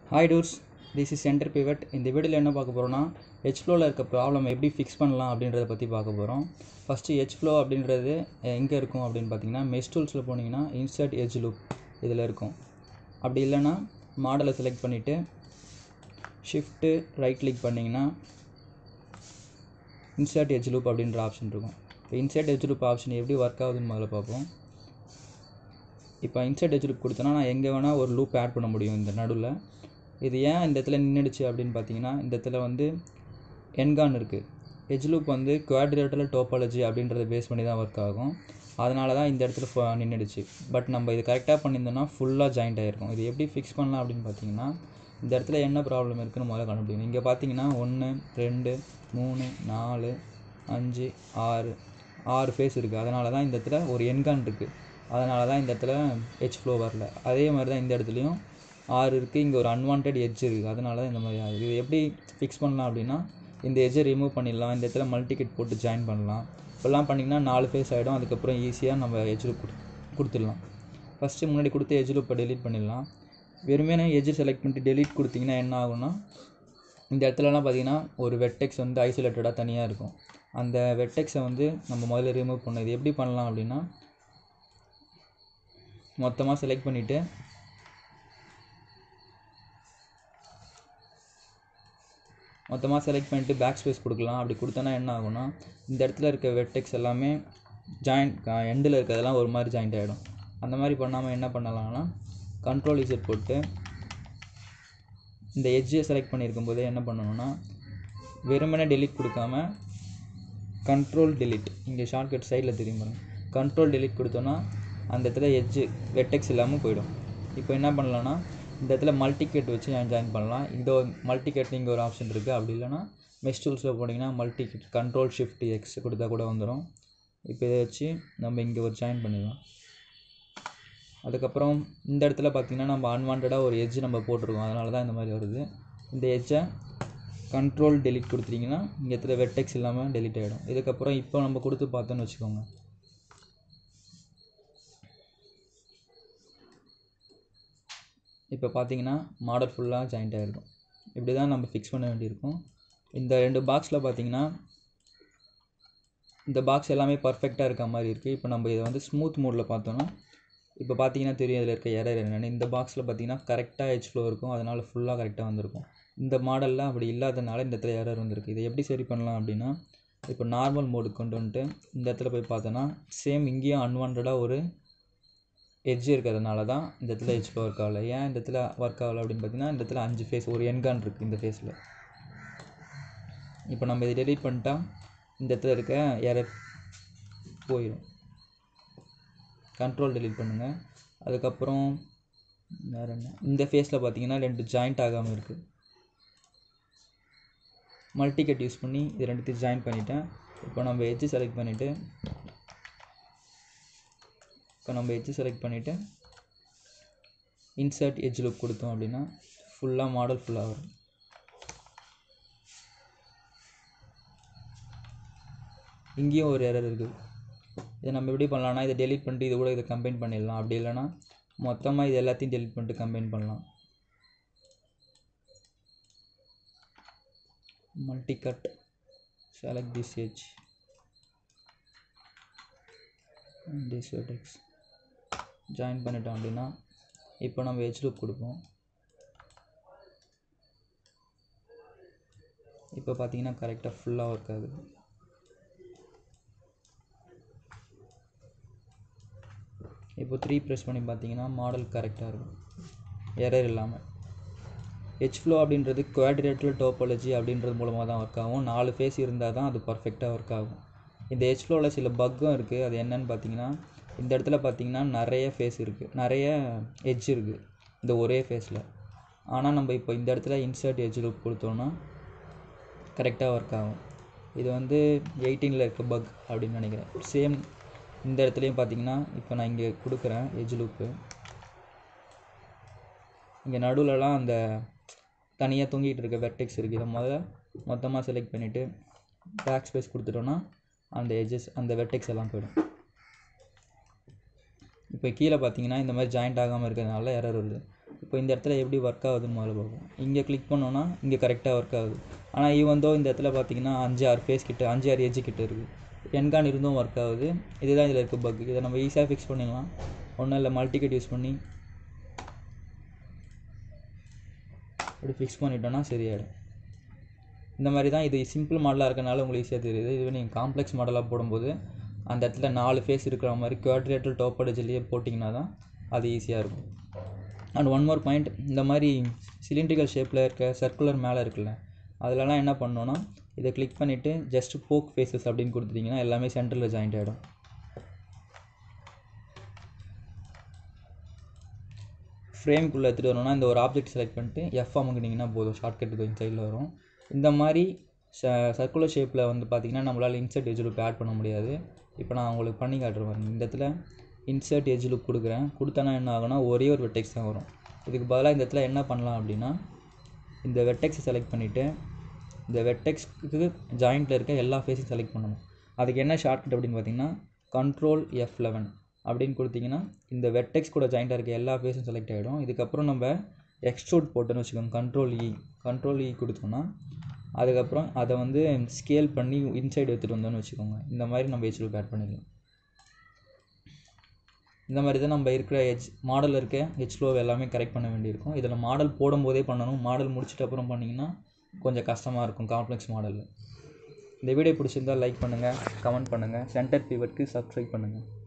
hi டூர்ஸ் this is centre pivot இந்த வீடியோவில் என்ன பார்க்க போகிறோம்னா ஹெச் ஃப்ளோவில் இருக்க ப்ராப்ளம் எப்படி ஃபிக்ஸ் பண்ணலாம் அப்படின்றத பற்றி பார்க்க போகிறோம் ஃபஸ்ட்டு ஹெச் ஃப்ளோ அப்படின்றது எங்கே இருக்கும் அப்படின்னு பார்த்தீங்கன்னா மெஸ் டூல்ஸில் போனீங்கன்னா இன்சர்ட் எஜ் லூப் இதில் இருக்கும் அப்படி இல்லைன்னா மாடலை செலக்ட் பண்ணிவிட்டு ஷிஃப்ட்டு ரைட் கிளிக் பண்ணிங்கன்னா இன்சர்ட் எஜ் லூப் அப்படின்ற ஆப்ஷன் இருக்கும் இப்போ இன்சர்ட் எஜ் லூப் ஆப்ஷன் எப்படி ஒர்க் ஆகுதுன்னு முதல்ல பார்ப்போம் இப்போ இன்சர்ட் எஜ் லூப் கொடுத்தோன்னா நான் எங்கே வேணால் ஒரு லூப் ஆட் பண்ண முடியும் இந்த நடுவில் இது ஏன் இந்த இடத்துல நின்றுடுச்சு அப்படின்னு பார்த்தீங்கன்னா இந்த இடத்துல வந்து என்கான் இருக்குது எஜ் லூப் வந்து குவாட்ரேட்டல் டோபாலஜி அப்படின்றத பேஸ் பண்ணி தான் ஒர்க் ஆகும் அதனால தான் இந்த இடத்துல ஃப- நின்றுடுச்சு பட் நம்ம இது கரெக்டாக பண்ணியிருந்தோம்னா ஃபுல்லாக ஜாயிண்ட் ஆகிருக்கும் இது எப்படி ஃபிக்ஸ் பண்ணலாம் அப்படின்னு பார்த்தீங்கன்னா இந்த இடத்துல என்ன ப்ராப்ளம் இருக்குன்னு முதல்ல கண்டுபிடிக்கணும் இங்கே பார்த்தீங்கன்னா ஒன்று ரெண்டு மூணு நாலு அஞ்சு ஆறு ஆறு ஃபேஸ் இருக்குது அதனால தான் இந்த இடத்துல ஒரு என்கான் இருக்குது அதனால தான் இந்த இடத்துல ஹெச் ஃப்ளோ வரல அதே மாதிரி தான் இந்த இடத்துலையும் ஆறு இருக்குது இங்கே ஒரு அன்வான்ட் எட்ஜ் இருக்குது அதனால தான் இந்த மாதிரி ஆகுது இது எப்படி ஃபிக்ஸ் பண்ணலாம் அப்படின்னா இந்த எட்ஜை ரிமூவ் பண்ணிடலாம் இந்த இடத்துல மல்டிகெட் போட்டு ஜாயின் பண்ணலாம் இப்போல்லாம் பண்ணிங்கன்னா நாலு ஃபேஸ் ஆகிடும் அதுக்கப்புறம் ஈஸியாக நம்ம எட்ஜ் லூப் கொடுத்துடலாம் ஃபஸ்ட்டு முன்னாடி கொடுத்த எட்ஜ் லூப்பை டெலீட் பண்ணிடலாம் வெறுமனே எட்ஜ் செலக்ட் பண்ணிட்டு டெலீட் கொடுத்தீங்கன்னா என்ன ஆகும்னா இந்த இடத்துலலாம் பார்த்தீங்கன்னா ஒரு வெட்டெக்ஸ் வந்து ஐசோலேட்டடாக தனியாக இருக்கும் அந்த வெட்டெக்ஸை வந்து நம்ம முதல்ல ரிமூவ் பண்ணணும் இது எப்படி பண்ணலாம் அப்படின்னா மொத்தமாக செலக்ட் பண்ணிவிட்டு மொத்தமாக செலக்ட் பண்ணிட்டு பேக் ஸ்பேஸ் கொடுக்கலாம் அப்படி கொடுத்தோன்னா என்ன ஆகும்னா இந்த இடத்துல இருக்க வெட்டெக்ஸ் எல்லாமே ஜாயிண்ட் எண்டில் இருக்கிறதெல்லாம் ஒரு மாதிரி ஜாயிண்ட் ஆகிடும் அந்த மாதிரி பண்ணாமல் என்ன பண்ணலாம்னா கண்ட்ரோல் இசட் போட்டு இந்த எட்ஜை செலக்ட் பண்ணியிருக்கும் போதே என்ன பண்ணணும்னா வெறுமனே delete கொடுக்காம கண்ட்ரோல் delete இங்கே ஷார்ட்கட் சைடில் தெரியும் பாருங்க கண்ட்ரோல் delete கொடுத்தோன்னா அந்த இடத்துல எட்ஜு வெட்டெக்ஸ் இல்லாமல் போயிடும் இப்போ என்ன பண்ணலாம்னா இந்த இடத்துல மல்டிகேட் வச்சு ஜாயின் பண்ணலாம் இந்த மல்டிகேட் இங்கே ஒரு ஆப்ஷன் இருக்குது அப்படி இல்லைன்னா மெஸ் டூல்ஸில் போனீங்கன்னா மல்டிகேட் கண்ட்ரோல் ஷிஃப்ட் எக்ஸ் கொடுத்தா கூட வந்துடும் இப்போ இதை வச்சு நம்ம இங்கே ஒரு ஜாயின் பண்ணிடலாம் அதுக்கப்புறம் இந்த இடத்துல பார்த்தீங்கன்னா நம்ம அன்வான்டாக ஒரு எட்ஜ் நம்ம போட்டிருக்கோம் அதனால தான் இந்த மாதிரி வருது இந்த எட்ஜை கண்ட்ரோல் delete கொடுத்துட்டிங்கன்னா இங்கே இடத்துல வெட்டெக்ஸ் இல்லாமல் delete ஆகிடும் இதுக்கப்புறம் இப்போ நம்ம கொடுத்து பார்த்தோன்னு வச்சுக்கோங்க இப்போ பார்த்தீங்கன்னா மாடல் ஃபுல்லாக ஜாயிண்ட் ஆகிருக்கும் இப்படி தான் நம்ம ஃபிக்ஸ் பண்ண வேண்டியிருக்கும் இந்த ரெண்டு பாக்ஸில் பார்த்தீங்கன்னா இந்த பாக்ஸ் எல்லாமே பர்ஃபெக்டாக இருக்க மாதிரி இருக்குது இப்போ நம்ம இதை வந்து ஸ்மூத் மோடில் பார்த்தோன்னா இப்போ பார்த்தீங்கன்னா தெரியும் இதில் இருக்க எரர் என்னென்னு இந்த பாக்ஸில் பார்த்தீங்கன்னா கரெக்டாக ஹெச் ஃப்ளோ இருக்கும் அதனால் ஃபுல்லாக கரெக்டாக வந்திருக்கும் இந்த மாடலில் அப்படி இல்லாதனால இந்த இடத்துல எரர் வந்திருக்கு இதை எப்படி சரி பண்ணலாம் அப்படின்னா இப்போ நார்மல் மோடுக்கு கொண்டு வந்துட்டு இந்த இடத்துல போய் பார்த்தோன்னா சேம் இங்கேயும் அன்வான்டாக ஒரு எட்ஜ் இருக்கிறதுனால தான் இந்த இடத்துல ஹெச் ஃப்ளோ ஒர்க் ஆகலை ஏன் இந்த இடத்துல ஒர்க் ஆகலை அப்படின்னு பார்த்தீங்கன்னா இந்த இடத்துல அஞ்சு ஃபேஸ் ஒரு என்கான் இருக்குது இந்த ஃபேஸில் இப்போ நம்ம இதை டெலீட் பண்ணிட்டா இந்த இடத்துல இருக்க எரர் போயிடும் கண்ட்ரோல் delete பண்ணுங்கள் அதுக்கப்புறம் வேறு என்ன இந்த ஃபேஸில் பார்த்தீங்கன்னா ரெண்டு ஜாயிண்ட் ஆகாமல் இருக்குது மல்டிகட் யூஸ் பண்ணி இது ரெண்டுத்தையும் ஜாயின் பண்ணிட்டேன் இப்போ நம்ம எட்ஜ் செலக்ட் பண்ணிவிட்டு இப்போ நம்ம எட்ஜ் செலக்ட் பண்ணிவிட்டு இன்சர்ட் எட்ஜ் லுக் கொடுத்தோம் அப்படின்னா ஃபுல்லாக மாடல் ஃபுல்லாக வரும் இங்கேயும் ஒரு எரர் இருக்குது இதை நம்ம எப்படி பண்ணலாம்னா இதை delete பண்ணிட்டு இது கூட இதை கம்பைன் பண்ணிடலாம் அப்படி இல்லைன்னா மொத்தமாக இது எல்லாத்தையும் delete பண்ணிட்டு கம்பைன் பண்ணலாம் multi cut select this edge and this vertex join பண்ணிட்டோம் அப்படின்னா இப்போ நம்ம எட்ஜ் லூப் கொடுப்போம் இப்போ பார்த்தீங்கன்னா கரெக்டாக ஃபுல்லாக ஒர்க் ஆகுது இப்போ த்ரீ ப்ரெஸ் பண்ணி பார்த்தீங்கன்னா மாடல் கரெக்டாக இருக்கும் எரர் இல்லாமல் ஹெச் ஃப்ளோ அப்படின்றது குவாட்ரேட்டல் டோபாலஜி அப்படின்றது மூலமாக தான் ஒர்க் ஆகும் நாலு ஃபேஸ் இருந்தால் தான் அது பர்ஃபெக்டாக ஒர்க் ஆகும் இந்த ஹெச் ஃப்ளோவில் சில பக்கும் இருக்குது அது என்னன்னு பார்த்தீங்கன்னா இந்த இடத்துல பார்த்தீங்கன்னா நிறைய ஃபேஸ் இருக்குது நிறைய எட்ஜ் இருக்குது இந்த ஒரே ஃபேஸில் ஆனால் நம்ம இப்போ இந்த இடத்துல இன்சர்ட் எட்ஜ் லூப் கொடுத்தோன்னா கரெக்டாக ஒர்க் ஆகும் இது வந்து எயிட்டீனில் இருக்க பக் அப்படின்னு நினைக்கிறேன் சேம் இந்த இடத்துலையும் பார்த்தீங்கன்னா இப்போ நான் இங்கே கொடுக்குறேன் எஜ் லூப்பு இங்கே நடுவுலலாம் அந்த தனியாக தொங்கிட்டு இருக்க வெர்டெக்ஸ் இருக்குது இதை முதல்ல மொத்தமாக செலக்ட் பண்ணிவிட்டு பேக் ஸ்பேஸ் கொடுத்துட்டோன்னா அந்த எட்ஜஸ் அந்த வெர்டெக்ஸ் எல்லாம் போயிடும் இப்போ கீழே பார்த்தீங்கன்னா இந்த மாதிரி ஜாயிண்ட் ஆகாமல் இருக்கிறதுனால எரர் வருது இப்போ இந்த இடத்துல எப்படி ஒர்க் ஆகுதுன்னு முதல்ல பார்ப்போம் இங்கே கிளிக் பண்ணோன்னா இங்கே கரெக்டாக ஒர்க் ஆகுது ஆனால் ஈவந்தோ இந்த இடத்துல பார்த்தீங்கன்னா அஞ்சு ஆறு ஃபேஸ் கிட்ட அஞ்சு ஆறு எஜ்ஜு கிட்ட இருக்குது என்கான் இருந்தும் ஒர்க் ஆகுது இதுதான் இதில் இருக்க பக் இதை நம்ம ஈஸியாக ஃபிக்ஸ் பண்ணிடலாம் ஒன்றும் இல்லை மல்டிகட் யூஸ் பண்ணி இப்படி ஃபிக்ஸ் பண்ணிட்டோன்னா சரியாயிடும் இந்த மாதிரி தான் இது சிம்பிள் மாடலாக இருக்கனால உங்களுக்கு ஈஸியாக தெரியுது இதுவே நீங்கள் காம்ப்ளெக்ஸ் மாடலாக போடும்போது அந்த இடத்துல நாலு ஃபேஸ் இருக்கிற மாதிரி குவாட்ரேட்டல் டோப்படஜிலேயே போட்டிங்கன்னா தான் அது ஈஸியாக இருக்கும் அண்ட் ஒன் மோர் பாயிண்ட் இந்த மாதிரி சிலிண்ட்ரிக்கல் ஷேப்பில் இருக்க சர்க்குலர் மேலே இருக்குல்ல அதிலலாம் என்ன பண்ணோன்னா இதை கிளிக் பண்ணிவிட்டு ஜஸ்ட் போக் ஃபேஸஸ் அப்படின்னு கொடுத்துட்டிங்கன்னா எல்லாமே சென்டரில் ஜாயிண்ட் ஆகிடும் ஃப்ரேம்குள்ளே எடுத்துகிட்டு வரணும்னா இந்த ஒரு ஆப்ஜெக்ட் செலக்ட் பண்ணிட்டு எஃப் அமுக்குனிங்கன்னா போதும் ஷார்ட்கட் இது சைடில் வரும் இந்த மாதிரி ச சர்க்குலர் ஷேப்பில் வந்து பார்த்திங்கன்னா நம்மளால் இன்சர்ட் எஜ் லுக் ஆட் பண்ண முடியாது இப்போ நான் உங்களுக்கு பண்ணி காட்டுறேன் பாருங்க இந்த இடத்துல இன்சர்ட் எஜ் லுக் கொடுக்குறேன் கொடுத்தனா என்ன ஆகும்னா ஒரே ஒரு வெட்டெக்ஸ் தான் வரும் இதுக்கு பதிலாக இந்த இடத்துல என்ன பண்ணலாம் அப்படின்னா இந்த வெட்டெக்ஸை செலக்ட் பண்ணிவிட்டு இந்த வெட்டெக்ஸ்க்கு ஜாயிண்ட்டில் இருக்க எல்லா ஃபேஸையும் செலக்ட் பண்ணணும் அதுக்கு என்ன ஷார்ட்கட் அப்படின்னு பார்த்தீங்கன்னா கண்ட்ரோல் எஃப் லெவன் அப்படின்னு கொடுத்தீங்கன்னா இந்த வெட்டெக்ஸ் கூட ஜாயிண்ட்டாக இருக்க எல்லா ஃபேஸும் செலக்ட் ஆகிடும் இதுக்கப்புறம் நம்ம எக்ஸ்ட்ரூட் போட்டோன்னு வச்சுக்கோங்க கண்ட்ரோல் இ கண்ட்ரோல் இ கொடுத்தோம்னா அதுக்கப்புறம் அதை வந்து ஸ்கேல் பண்ணி இன்சைடு எடுத்துகிட்டு வந்தோம்னு வச்சுக்கோங்க இந்த மாதிரி நம்ம ஹெச் லுக் ஆட் பண்ணிக்கலாம் இந்த மாதிரி தான் நம்ம இருக்கிற ஹெச் மாடல் இருக்க ஹெச் லோ எல்லாமே கரெக்ட் பண்ண வேண்டியிருக்கும் இதில் மாடல் போடும்போதே பண்ணணும் மாடல் முடிச்சிட்ட அப்புறம் பண்ணிங்கன்னா கொஞ்சம் கஷ்டமாக இருக்கும் காம்ப்ளெக்ஸ் மாடலில் இந்த வீடியோ பிடிச்சிருந்தால் லைக் பண்ணுங்கள் கமெண்ட் பண்ணுங்கள் சென்டர் பீவர்ட்க்கு சப்ஸ்கிரைப் பண்ணுங்கள்